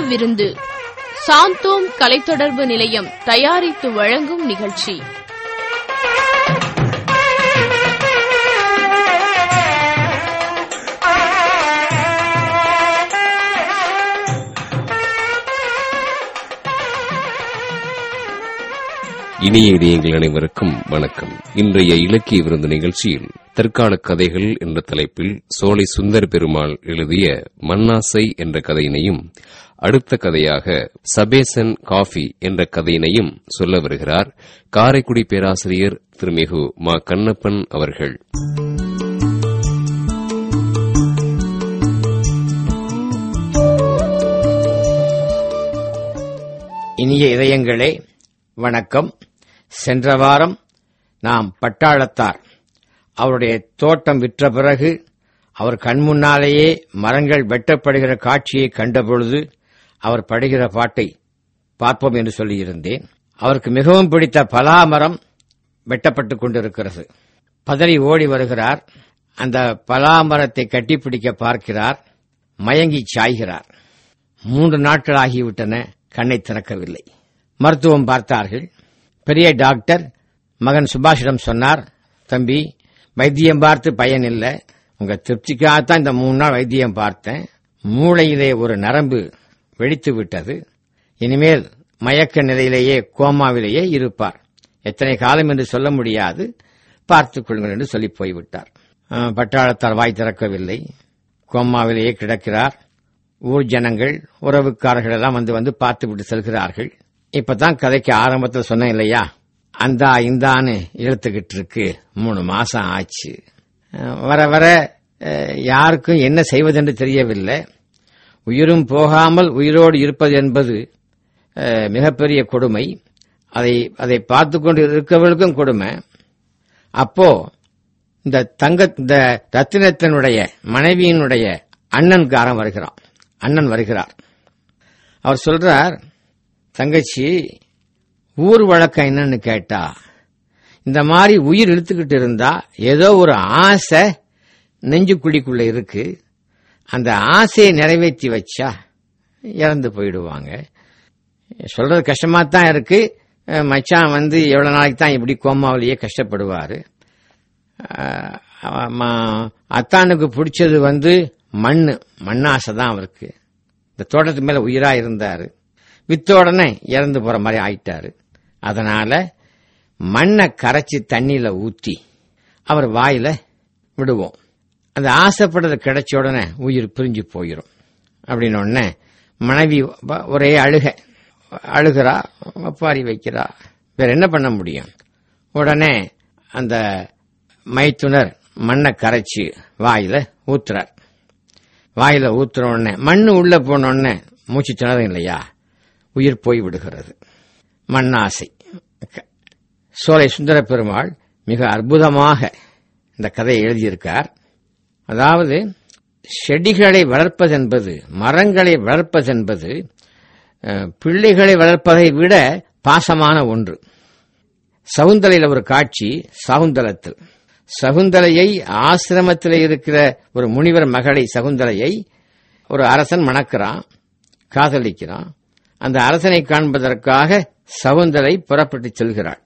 விருந்து சாந்தோம் கலைத்தொடர்பு நிலையம் தயாரித்து வழங்கும் நிகழ்ச்சி இனிய இடையங்கள் அனைவருக்கும் வணக்கம் இன்றைய இலக்கிய விருந்து நிகழ்ச்சியில் தற்கால கதைகள் என்ற தலைப்பில் சோலை சுந்தர் பெருமாள் எழுதிய மண்ணாசை என்ற கதையினையும் அடுத்த கதையாக சபேசன் காஃபி என்ற கதையினையும் சொல்ல வருகிறார் காரைக்குடி பேராசிரியர் திருமிகு மா கண்ணப்பன் அவர்கள் இனிய இதயங்களே வணக்கம் சென்ற வாரம் நாம் பட்டாளத்தார் அவருடைய தோட்டம் விற்ற பிறகு அவர் கண்முன்னாலேயே மரங்கள் வெட்டப்படுகிற காட்சியை கண்டபொழுது அவர் படுகிற பாட்டை பார்ப்போம் என்று சொல்லியிருந்தேன் அவருக்கு மிகவும் பிடித்த பலாமரம் வெட்டப்பட்டுக் கொண்டிருக்கிறது பதறி ஓடி வருகிறார் அந்த பலாமரத்தை கட்டிப்பிடிக்க பார்க்கிறார் மயங்கி சாய்கிறார் மூன்று நாட்கள் ஆகிவிட்டன கண்ணை திறக்கவில்லை மருத்துவம் பார்த்தார்கள் பெரிய டாக்டர் மகன் சுபாஷிடம் சொன்னார் தம்பி வைத்தியம் பார்த்து பயன் இல்லை உங்க திருப்திக்காகத்தான் இந்த மூணு நாள் வைத்தியம் பார்த்தேன் மூளையிலே ஒரு நரம்பு வெடித்து விட்டது இனிமேல் மயக்க நிலையிலேயே கோமாவிலேயே இருப்பார் எத்தனை காலம் என்று சொல்ல முடியாது பார்த்துக் கொள்ளுங்கள் என்று சொல்லி போய்விட்டார் அஹ், பட்டாளத்தார் வாய் திறக்கவில்லை கோமாவிலேயே கிடக்கிறார் ஊர் ஜனங்கள் உறவுக்காரர்கள் எல்லாம் வந்து வந்து பார்த்து விட்டு செல்கிறார்கள் இப்பதான் கதைக்கு ஆரம்பத்தில் சொன்னேன் இல்லையா அந்தா இந்தான்னு இழுத்துக்கிட்டு இருக்கு மூணு மாசம் ஆச்சு அஹ் வர வர அஹ், யாருக்கும் என்ன செய்வதென்று தெரியவில்லை உயிரும் போகாமல் உயிரோடு இருப்பது என்பது அஹ், மிகப்பெரிய கொடுமை அதை அதை பார்த்து கொண்டு இருக்கவர்களுக்கும் கொடுமை அப்போ இந்த தங்க இந்த ரத்தினத்தினுடைய மனைவியினுடைய அண்ணன்காரன் வருகிறான் அண்ணன் வருகிறார் அவர் சொல்றார் தங்கச்சி ஊர் வழக்கம் என்னன்னு கேட்டா இந்த மாதிரி உயிர் இழுத்துக்கிட்டு இருந்தா ஏதோ ஒரு ஆசை நெஞ்சுக்குழிக்குள்ள இருக்கு அந்த ஆசையை நிறைவேற்றி வச்சா இறந்து போயிடுவாங்க சொல்றது கஷ்டமா தான் இருக்கு அஹ் மச்சான் வந்து எவ்வளவு நாளைக்கு தான் இப்படி கோமாவிலேயே கஷ்டப்படுவாரு அஹ் ஆமா, அத்தானுக்கு பிடிச்சது வந்து மண்ணு மண்ணாசை தான் அவருக்கு இந்த தோட்டத்து மேல உயிரா இருந்தாரு வித்த உடனே இறந்து போற மாதிரி ஆயிட்டாரு அதனால மண்ணை கரைச்சி தண்ணியில ஊத்தி அவர் வாயில விடுவோம் அந்த ஆசைப்படுறது கிடைச்ச உடனே உயிர் பிரிஞ்சு போயிடும் அப்படின்னு உடனே மனைவி வ- ஒரே அழுக அழுகிறா ஒப்பாரி வைக்கிறா வேற என்ன பண்ண முடியும் உடனே அந்த மைத்துனர் மண்ணை கரைச்சு வாயில ஊத்துறார் வாயில ஊத்துற உடனே மண்ணு உள்ள போன உடனே மூச்சு திணறும் இல்லையா உயிர் போய் விடுகிறது மண்ணாசை க- சோலை சுந்தர பெருமாள் மிக அற்புதமாக இந்த கதையை எழுதியிருக்கார் அதாவது செடிகளை வளர்ப்பதென்பது மரங்களை வளர்ப்பதென்பது அஹ், பிள்ளைகளை வளர்ப்பதை விட பாசமான ஒன்று சகுந்தலையில் ஒரு காட்சி சகுந்தலத்தில் சகுந்தலையை ஆசிரமத்தில் இருக்கிற ஒரு முனிவர் மகளை சகுந்தலையை ஒரு அரசன் மணக்கிறான் காதலிக்கிறான் அந்த அரசனை காண்பதற்காக சகுந்தலை புறப்பட்டு செல்கிறாள்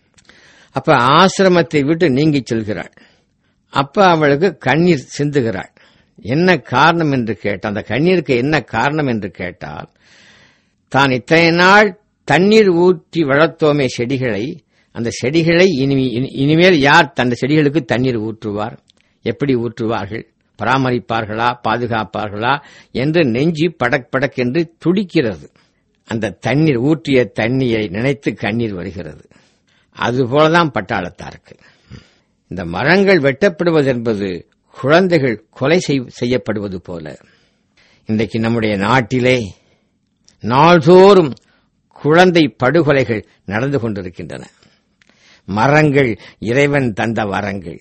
அப்ப ஆசிரமத்தை விட்டு நீங்கி செல்கிறாள் அப்ப அவளுக்கு கண்ணீர் சிந்துகிறாள் என்ன காரணம் என்று கேட்டால் அந்த கண்ணீருக்கு என்ன காரணம் என்று கேட்டால் தான் இத்தனை நாள் தண்ணீர் ஊற்றி வளர்த்தோமே செடிகளை அந்த செடிகளை இனி இனி- இனிமேல் யார் அந்த செடிகளுக்கு தண்ணீர் ஊற்றுவார் எப்படி ஊற்றுவார்கள் பராமரிப்பார்களா பாதுகாப்பார்களா என்று நெஞ்சு படக் படக் என்று துடிக்கிறது அந்த தண்ணீர் ஊற்றிய தண்ணியை நினைத்து கண்ணீர் வருகிறது அதுபோலதான் பட்டாளத்தாருக்கு இந்த மரங்கள் வெட்டப்படுவது என்பது குழந்தைகள் கொலை செய்- செய்யப்படுவது போல இன்றைக்கு நம்முடைய நாட்டிலே நாள்தோறும் குழந்தை படுகொலைகள் நடந்து கொண்டிருக்கின்றன மரங்கள் இறைவன் தந்த வரங்கள்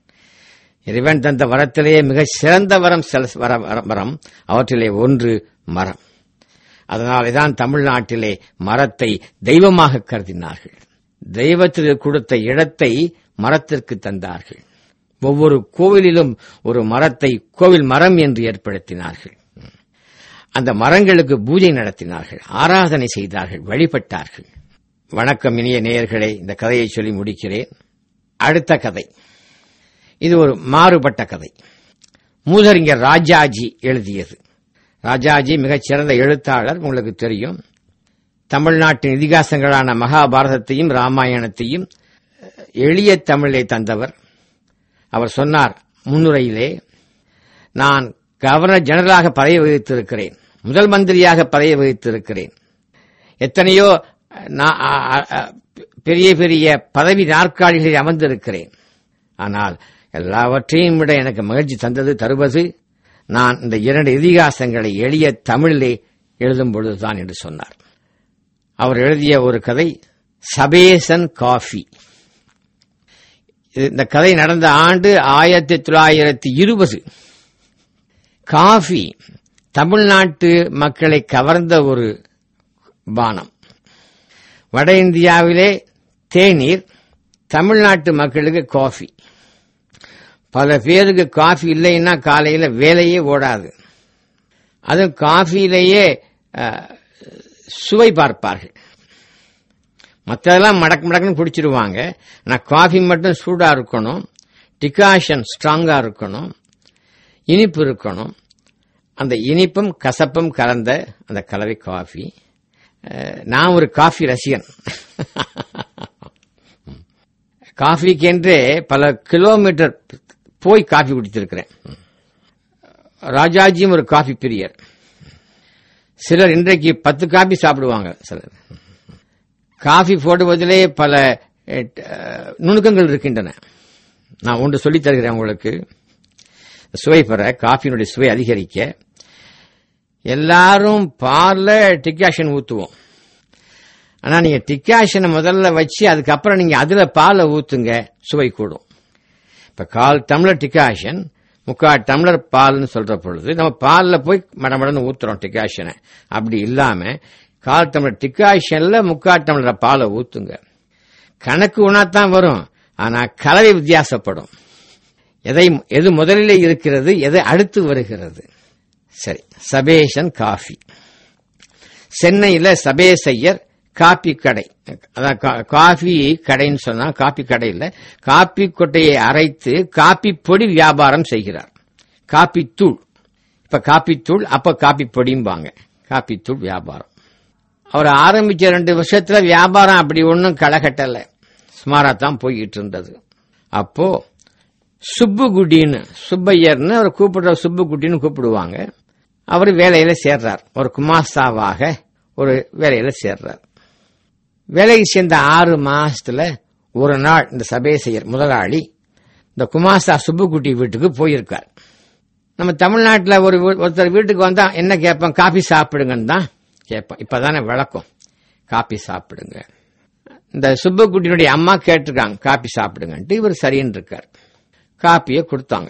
இறைவன் தந்த வரத்திலேயே மிக சிறந்த வரம் செல- வர- வர- மரம் அவற்றிலே ஒன்று மரம் அதனாலேதான் தமிழ்நாட்டிலே மரத்தை தெய்வமாக கருதினார்கள் தெய்வத்திற்கு கொடுத்த இடத்தை மரத்திற்கு தந்தார்கள் ஒவ்வொரு கோவிலிலும் ஒரு மரத்தை கோவில் மரம் என்று ஏற்படுத்தினார்கள் அந்த மரங்களுக்கு பூஜை நடத்தினார்கள் ஆராதனை செய்தார்கள் வழிபட்டார்கள் வணக்கம் இனிய நேயர்களே இந்த கதையை சொல்லி முடிக்கிறேன் அடுத்த கதை இது ஒரு மாறுபட்ட கதை மூதறிஞர் ராஜாஜி எழுதியது ராஜாஜி மிகச்சிறந்த எழுத்தாளர் உங்களுக்கு தெரியும் தமிழ்நாட்டின் இதிகாசங்களான மகாபாரதத்தையும் ராமாயணத்தையும் எளிய தமிழை தந்தவர் அவர் சொன்னார் முன்னுரையிலே நான் கவர்னர் ஜெனரலாக பதவி வகித்திருக்கிறேன் முதல் மந்திரியாக பதவி வகித்திருக்கிறேன் எத்தனையோ நா- அ- அ- அ- பெரிய பெரிய பதவி நாற்காலிகளில் அமர்ந்திருக்கிறேன் ஆனால் எல்லாவற்றையும் விட எனக்கு மகிழ்ச்சி தந்தது தருவது நான் இந்த இரண்டு இதிகாசங்களை எளிய தமிழிலே எழுதும் பொழுதுதான் என்று சொன்னார் அவர் எழுதிய ஒரு கதை சபேசன் காஃபி இது- இந்த கதை நடந்த ஆண்டு ஆயிரத்தி தொள்ளாயிரத்தி இருபது காஃபி தமிழ்நாட்டு மக்களை கவர்ந்த ஒரு பானம் வட இந்தியாவிலே தேநீர் தமிழ்நாட்டு மக்களுக்கு காஃபி பல பேருக்கு காஃபி இல்லைன்னா காலையில வேலையே ஓடாது அதுவும் காஃபியிலேயே அஹ், சுவை பார்ப்பார்கள் மற்றதெல்லாம் மடக்கு மடக்குன்னு குடிச்சிருவாங்க ஆனால் காஃபி மட்டும் சூடா இருக்கணும் டிகாஷன் ஸ்ட்ராங்கா இருக்கணும் இனிப்பு இருக்கணும் அந்த இனிப்பும் கசப்பும் கலந்த அந்த கலவை காஃபி அஹ், நான் ஒரு காஃபி ரசிகன் காஃபிக்கென்றே பல கிலோமீட்டர் போய் காஃபி குடித்திருக்கிறேன் ராஜாஜியும் ஒரு காஃபி பிரியர் சிலர் இன்றைக்கு பத்து காபி சாப்பிடுவாங்க சிலர் காஃபி போடுவதிலே பல அஹ், நுணுக்கங்கள் இருக்கின்றன நான் ஒன்று சொல்லித் தருகிறேன் உங்களுக்கு சுவை பெற காஃபியினுடைய சுவை அதிகரிக்க எல்லாரும் பால்ல டிகாஷன் ஊத்துவோம் ஆனா நீங்க டிகாஷனை முதல்ல வச்சு அதுக்கப்புறம் நீங்க அதுல பாலை ஊத்துங்க சுவை கூடும் இப்ப கால் டம்ளர் டிகாஷன் முக்கால் டம்ளர் பால்னு சொல்ற பொழுது நம்ம பால்ல போய் மடமடன்னு ஊத்துறோம் டிகாஷனை அப்படி இல்லாம கால் டம்ளர் டிகாஷன்ல முக்கால் டம்ளர் பாலை ஊத்துங்க கணக்கு ஒன்னாத்தான் வரும் ஆனா கலவை வித்தியாசப்படும் எதை எது முதலிலே இருக்கிறது எது அடுத்து வருகிறது சரி சபேஷன் காஃபி சென்னையில சபேசையர் காப்பி கடை அதான் கா- காஃபி கடைன்னு சொன்னா காப்பி கடையில் காப்பி கொட்டையை அரைத்து காப்பி பொடி வியாபாரம் செய்கிறார் காப்பி தூள் இப்ப காப்பி தூள் அப்ப காப்பி பொடிம்பாங்க காப்பி தூள் வியாபாரம் அவர் ஆரம்பிச்ச ரெண்டு வருஷத்துல வியாபாரம் அப்படி ஒன்றும் களகட்டல சுமாரா தான் போய்கிட்டு இருந்தது அப்போ சுப்புகுட்டின்னு சுப்பையர்னு அவர் கூப்பிடுற சுப்புகுட்டின்னு கூப்பிடுவாங்க அவர் வேலையில சேர்றார் ஒரு குமாஸ்தாவாக ஒரு வேலையில சேர்றார் வேலைக்கு சேர்ந்த ஆறு மாசத்துல ஒரு நாள் இந்த சபேசையர் முதலாளி இந்த குமாஸ்தா சுப்புக்குட்டி வீட்டுக்கு போயிருக்கார் நம்ம தமிழ்நாட்டில் ஒரு வீ- ஒருத்தர் வீட்டுக்கு வந்தா என்ன கேட்போம் காபி சாப்பிடுங்கன்னு தான் கேட்போம் இப்பதானே விளக்கம் காபி சாப்பிடுங்க இந்த சுப்புக்குட்டியினுடைய அம்மா கேட்டிருக்காங்க காபி சாப்பிடுங்கன்ட்டு இவர் சரின்னு இருக்கார் காப்பியை கொடுத்தாங்க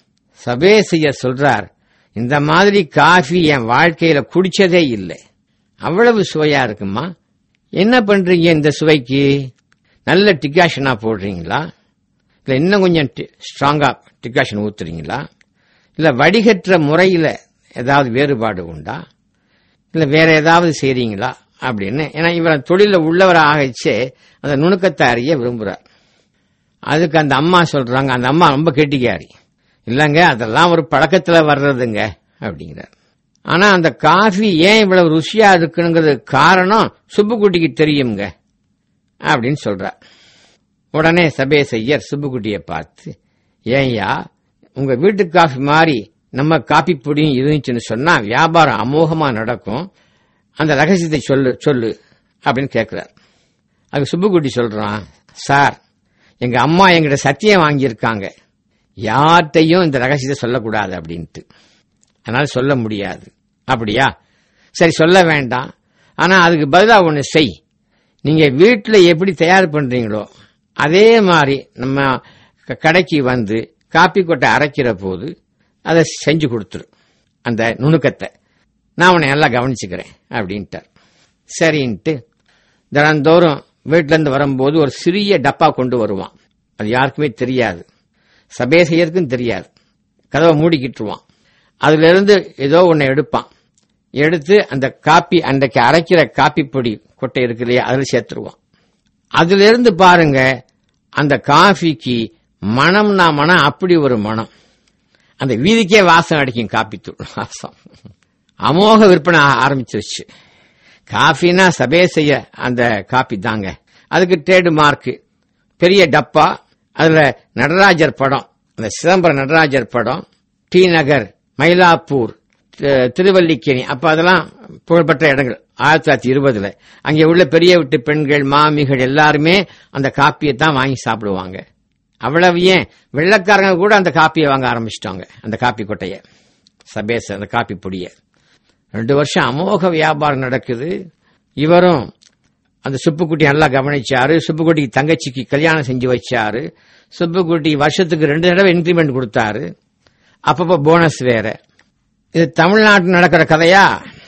சபேசையர் சொல்றார் இந்த மாதிரி காஃபி என் வாழ்க்கையில குடிச்சதே இல்லை அவ்வளவு சுவையா இருக்குமா என்ன பண்றீங்க இந்த சுவைக்கு நல்ல டிகாஷனா போடுறீங்களா இல்ல இன்னும் கொஞ்சம் ஸ்ட்ராங்கா டிகாஷன் ஊத்துறீங்களா இல்ல வடிகற்ற முறையில ஏதாவது வேறுபாடு உண்டா இல்ல வேற ஏதாவது செய்றீங்களா அப்படின்னு ஏன்னா இவர் தொழில உள்ளவர் ஆகிச்சே அந்த நுணுக்கத்தை அறிய விரும்புறார் அதுக்கு அந்த அம்மா சொல்றாங்க அந்த அம்மா ரொம்ப கெட்டிக்காரி இல்லங்க அதெல்லாம் ஒரு பழக்கத்துல வர்றதுங்க அப்படிங்கிறார் ஆனா அந்த காஃபி ஏன் இவ்வளவு ருசியா இருக்குங்கிறது காரணம் சுப்புக்குட்டிக்கு தெரியுங்க அப்படின்னு சொல்றார் உடனே சபேசையர் சுப்புக்குட்டியை பார்த்து ஏன்யா உங்க வீட்டு காஃபி மாதிரி நம்ம காப்பி பொடியும் இருந்துச்சுன்னு சொன்னா வியாபாரம் அமோகமா நடக்கும் அந்த ரகசியத்தை சொல்லு சொல்லு அப்படின்னு கேட்கிறார் அது சுப்புக்குட்டி சொல்றான் சார் எங்க அம்மா எங்கிட்ட சத்தியம் வாங்கியிருக்காங்க யார்கிட்டையும் இந்த ரகசியத்தை சொல்லக்கூடாது அப்படின்ட்டு அதனால சொல்ல முடியாது அப்படியா சரி சொல்ல வேண்டாம் ஆனா அதுக்கு பதிலா ஒண்ணு செய் நீங்க வீட்டுல எப்படி தயார் பண்றீங்களோ அதே மாதிரி நம்ம க- கடைக்கு வந்து காப்பி கொட்டை அரைக்கிற போது அதை செஞ்சு கொடுத்துரு அந்த நுணுக்கத்தை நான் உன்னை நல்லா கவனிச்சுக்கிறேன் அப்படின்ட்டார் சரின்ட்டு தினந்தோறும் வீட்டுல இருந்து வரும்போது ஒரு சிறிய டப்பா கொண்டு வருவான் அது யாருக்குமே தெரியாது சபேசையருக்கும் தெரியாது கதவை மூடிக்கிட்டுருவான் அதுல இருந்து ஏதோ ஒன்னு எடுப்பான் எடுத்து அந்த காப்பி அன்றைக்கு அரைக்கிற காப்பி பொடி கொட்டை இருக்கு இல்லையா அதில் சேர்த்துருவோம் அதுல இருந்து பாருங்க அந்த காஃபிக்கு மனம்னா மனம் அப்படி ஒரு மனம் அந்த வீதிக்கே வாசம் அடிக்கும் காப்பி தூள் வாசம் அமோக விற்பனை ஆ- ஆரம்பிச்சிருச்சு காஃபினா சபே செய்ய அந்த காப்பி தாங்க அதுக்கு ட்ரேடு மார்க் பெரிய டப்பா அதுல நடராஜர் படம் அந்த சிதம்பரம் நடராஜர் படம் டி நகர் மயிலாப்பூர் தி- திருவல்லிக்கேணி அப்ப அதெல்லாம் புகழ்பெற்ற இடங்கள் ஆயிரத்தி தொள்ளாயிரத்தி இருபதுல அங்கே உள்ள பெரிய வீட்டு பெண்கள் மாமிகள் எல்லாருமே அந்த காப்பியை தான் வாங்கி சாப்பிடுவாங்க அவ்வளவு ஏன் வெள்ளக்காரங்க கூட அந்த காப்பியை வாங்க ஆரம்பிச்சிட்டாங்க அந்த காப்பி கொட்டைய சபேஸ் அந்த காப்பி பொடியை ரெண்டு வருஷம் அமோக வியாபாரம் நடக்குது இவரும் அந்த சுப்புக்குட்டி நல்லா கவனிச்சாரு சுப்புக்குட்டிக்கு தங்கச்சிக்கு கல்யாணம் செஞ்சு வச்சாரு சுப்புக்குட்டி வருஷத்துக்கு ரெண்டு தடவை இன்க்ரிமெண்ட் கொடுத்தாரு அப்பப்போ போனஸ் வேற இது தமிழ்நாட்டில் நடக்கிற கதையா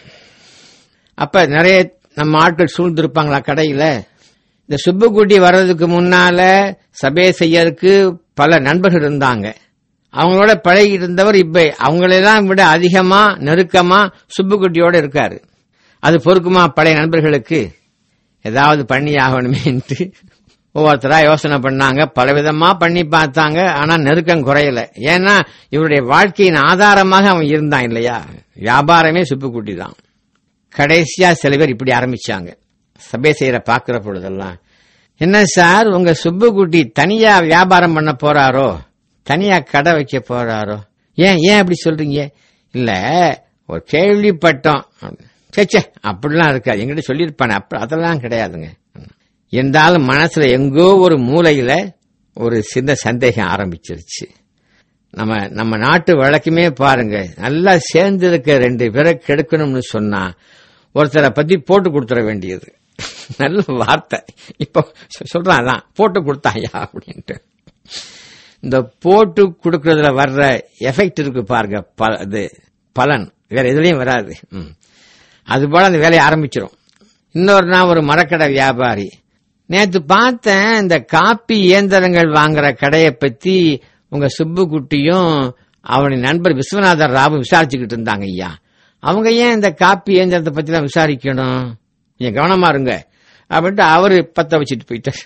அப்ப நிறைய நம்ம ஆட்கள் சூழ்ந்திருப்பாங்களா கடையில இந்த சுப்புக்குட்டி வர்றதுக்கு முன்னால சபை செய்யறதுக்கு பல நண்பர்கள் இருந்தாங்க அவங்களோட பழகி இருந்தவர் இப்ப அவங்களெல்லாம் விட அதிகமா நெருக்கமா சுப்புக்குட்டியோட இருக்காரு அது பொறுக்குமா பழைய நண்பர்களுக்கு ஏதாவது பண்ணி ஆகணுமேன்ட்டு ஒவ்வொருத்தரா யோசனை பண்ணாங்க பலவிதமா பண்ணி பார்த்தாங்க ஆனா நெருக்கம் குறையல ஏன்னா இவருடைய வாழ்க்கையின் ஆதாரமாக அவன் இருந்தான் இல்லையா வியாபாரமே சுப்புக்குட்டி தான் கடைசியா சில பேர் இப்படி ஆரம்பிச்சாங்க சபை செய்யற பாக்குற பொழுதெல்லாம் என்ன சார் உங்க சுப்புக்குட்டி தனியா வியாபாரம் பண்ண போறாரோ தனியா கடை வைக்க போறாரோ ஏன் ஏன் அப்படி சொல்றீங்க இல்ல ஒரு கேள்விப்பட்டோம் சேச்சே அப்படிலாம் இருக்காது எங்கிட்ட சொல்லியிருப்பானே அப்ப அதெல்லாம் கிடையாதுங்க இருந்தாலும் மனசுல எங்கோ ஒரு மூலையில ஒரு சின்ன சந்தேகம் ஆரம்பிச்சிருச்சு நம்ம நம்ம நாட்டு வழக்குமே பாருங்க நல்லா சேர்ந்து இருக்க ரெண்டு பேரை கெடுக்கணும்னு சொன்னா ஒருத்தரை பத்தி போட்டு கொடுத்துட வேண்டியது நல்ல வார்த்தை இப்போ சொ- சொல்றான் அதான் போட்டு கொடுத்தாயா அப்படின்ட்டு இந்த போட்டு கொடுக்கறதுல வர்ற எஃபெக்ட் இருக்கு பாருங்க ப- இது பலன் வேற எதுலயும் வராது ம். அது போல அந்த வேலையை ஆரம்பிச்சிரும் இன்னொரு நான் ஒரு மரக்கடை வியாபாரி நேத்து பார்த்தேன் இந்த காப்பி இயந்திரங்கள் வாங்குற கடையை பத்தி உங்க சுப்புக்குட்டியும் அவனுடைய நண்பர் விஸ்வநாதர் ராவும் விசாரிச்சுக்கிட்டு இருந்தாங்க ஐயா அவங்க ஏன் இந்த காப்பி இயந்திரத்தை பத்தி தான் விசாரிக்கணும் கொஞ்சம் கவனமா இருங்க அப்படின்ட்டு அவரு பத்த வச்சுட்டு போயிட்டார்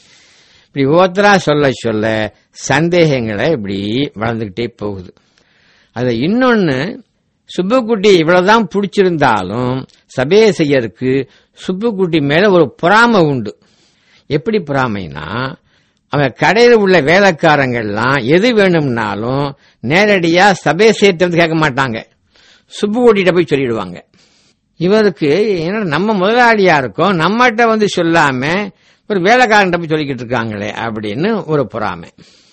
இப்படி ஒவ்வொருத்தரா சொல்ல சொல்ல சந்தேகங்களை இப்படி வளர்ந்துகிட்டே போகுது அது இன்னொன்னு சுப்புக்குட்டி இவ்வளவுதான் பிடிச்சிருந்தாலும் சபையை செய்யறதுக்கு சுப்புக்குட்டி மேல ஒரு பொறாமை உண்டு எப்படி பொறாமைனா அவன் கடையில் உள்ள வேலைக்காரங்கள்லாம் எது வேணும்னாலும் நேரடியா சபை சேர்த்து வந்து கேட்க மாட்டாங்க சுப்புக்குட்டிட்ட போய் சொல்லிடுவாங்க இவருக்கு என்ன நம்ம முதலாளியா இருக்கோம் நம்மகிட்ட வந்து சொல்லாம ஒரு வேலைக்காரன்ட்ட போய் சொல்லிக்கிட்டு இருக்காங்களே அப்படின்னு ஒரு பொறாமை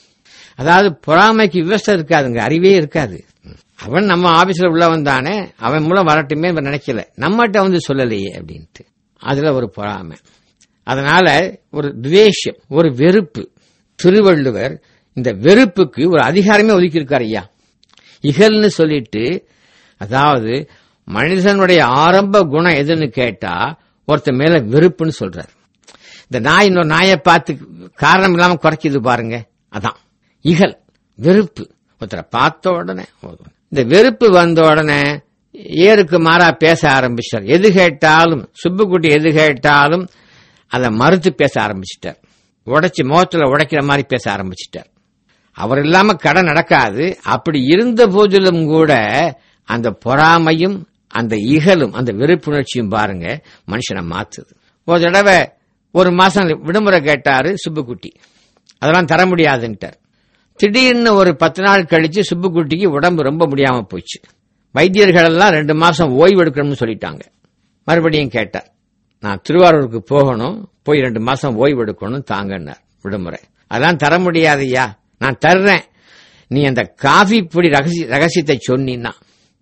அதாவது பொறாமைக்கு விவசாயம் இருக்காதுங்க அறிவே இருக்காது அவன் நம்ம ஆபீஸ்ல உள்ளவன் தானே அவன் மூலம் வரட்டுமே இவன் நினைக்கல நம்மகிட்ட வந்து சொல்லலையே அப்படின்ட்டு அதுல ஒரு பொறாமை அதனால ஒரு துவேஷம் ஒரு வெறுப்பு திருவள்ளுவர் இந்த வெறுப்புக்கு ஒரு அதிகாரமே ஒதுக்கி இருக்காரு ஐயா இகல்னு சொல்லிட்டு அதாவது மனிதனுடைய ஆரம்ப குணம் எதுன்னு கேட்டா ஒருத்தன் மேல வெறுப்புன்னு சொல்றாரு இந்த நாய் இன்னொரு நாயை பார்த்து காரணம் இல்லாம குறைக்குது பாருங்க அதான் இகல் வெறுப்பு ஒருத்தரை பார்த்த உடனே இந்த வெறுப்பு வந்த உடனே ஏருக்கு மாறா பேச ஆரம்பிச்சார் எது கேட்டாலும் சுப்புக்குட்டி எது கேட்டாலும் அதை மறுத்து பேச ஆரம்பிச்சிட்டார் உடைச்சு முகத்துல உடைக்கிற மாதிரி பேச ஆரம்பிச்சிட்டார் அவர் இல்லாம கடை நடக்காது அப்படி இருந்த போதிலும் கூட அந்த பொறாமையும் அந்த இகலும் அந்த வெறுப்புணர்ச்சியும் பாருங்க மனுஷனை மாத்துது ஒரு தடவை ஒரு மாசம் விடுமுறை கேட்டாரு சுப்புக்குட்டி அதெல்லாம் தர முடியாதுன்ட்டார் திடீர்னு ஒரு பத்து நாள் கழிச்சு சுப்புக்குட்டிக்கு உடம்பு ரொம்ப முடியாம போச்சு வைத்தியர்கள் எல்லாம் ரெண்டு மாசம் ஓய்வு எடுக்கணும்னு சொல்லிட்டாங்க மறுபடியும் கேட்டார் நான் திருவாரூருக்கு போகணும் போய் ரெண்டு மாசம் ஓய்வு எடுக்கணும் தாங்கன்னார் விடுமுறை அதெல்லாம் தர முடியாதுய்யா நான் தர்றேன் நீ அந்த காஃபி பொடி ரகசிய ரகசியத்தை சொன்னீன்னா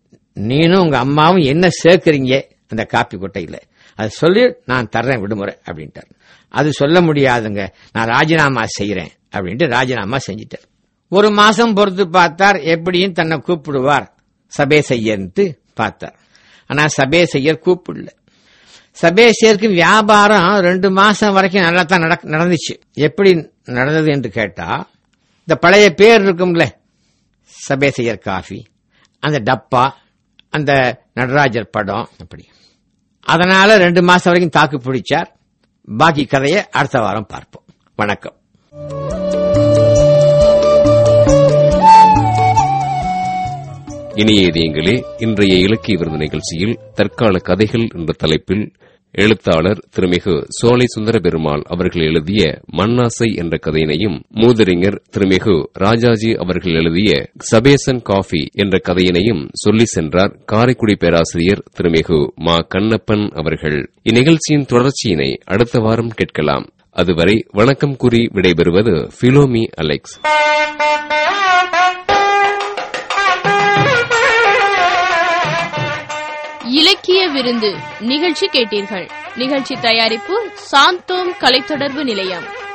நீனும் உங்க அம்மாவும் என்ன சேர்க்கறீங்க அந்த காப்பி கொட்டையில அதை சொல்லி நான் தர்றேன் விடுமுறை அப்படின்ட்டார் அது சொல்ல முடியாதுங்க நான் ராஜினாமா செய்யறேன் அப்படின்ட்டு ராஜினாமா செஞ்சிட்டார் ஒரு மாசம் பொறுத்து பார்த்தார் எப்படியும் தன்னை கூப்பிடுவார் சபை செய்யன்ட்டு பார்த்தார் ஆனா சபை செய்யர் கூப்பிடல சபேசியருக்கு வியாபாரம் ரெண்டு மாசம் வரைக்கும் நல்லா தான் நடக்க- நடந்துச்சு எப்படி நடந்தது என்று கேட்டா இந்த பழைய பேர் இருக்கும்ல சபேசியர் காஃபி அந்த டப்பா அந்த நடராஜர் படம் அப்படி அதனால ரெண்டு மாசம் வரைக்கும் தாக்கு பிடிச்சார் பாக்கி கதையை அடுத்த வாரம் பார்ப்போம் வணக்கம் இனிய இதயங்களே இன்றைய இலக்கிய விருது நிகழ்ச்சியில் தற்கால கதைகள் என்ற தலைப்பில் எழுத்தாளர் திருமிகு சோலை சுந்தர பெருமாள் அவர்கள் எழுதிய மண்ணாசை என்ற கதையினையும் மூதறிஞர் திருமிகு ராஜாஜி அவர்கள் எழுதிய சபேசன் காஃபி என்ற கதையினையும் சொல்லி சென்றார் காரைக்குடி பேராசிரியர் திருமிகு மா கண்ணப்பன் அவர்கள் இந்நிகழ்ச்சியின் தொடர்ச்சியினை அடுத்த வாரம் கேட்கலாம் அதுவரை வணக்கம் கூறி விடைபெறுவது பிலோமி அலெக்ஸ் இலக்கிய விருந்து நிகழ்ச்சி கேட்டீர்கள் நிகழ்ச்சி தயாரிப்பு சாந்தோம் கலைத்தொடர்பு நிலையம்